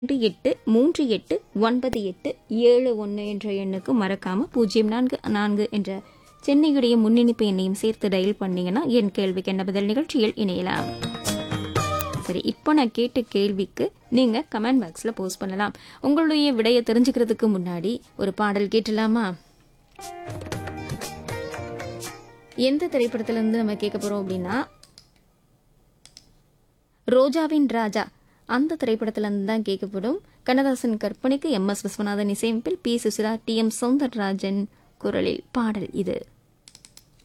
ரெண்டு எட்டு மூன்று எட்டு ஒன்பது எட்டு ஏழு ஒன்று என்ற எண்ணுக்கு மறக்காம பூஜ்ஜியம் நான்கு நான்கு என்ற சென்னையுடைய முன்னிணைப்பு எண்ணையும் சேர்த்து டயல் பண்ணீங்கன்னா என் கேள்விக்கு என்ன பதில் நிகழ்ச்சியில் இணையலாம் சரி இப்போ நான் கேட்ட கேள்விக்கு நீங்க கமெண்ட் பாக்ஸ்ல போஸ்ட் பண்ணலாம் உங்களுடைய விடையை தெரிஞ்சுக்கிறதுக்கு முன்னாடி ஒரு பாடல் கேட்டலாமா எந்த திரைப்படத்துல இருந்து நம்ம கேட்க போறோம் அப்படின்னா ரோஜாவின் ராஜா அந்த திரைப்படத்துல இருந்து தான் கேட்கப்படும் கண்ணதாசன் கற்பனைக்கு எம் எஸ் விஸ்வநாதன் இசையமைப்பில் P Susheela T M Soundararajan குரலில் பாடல் இது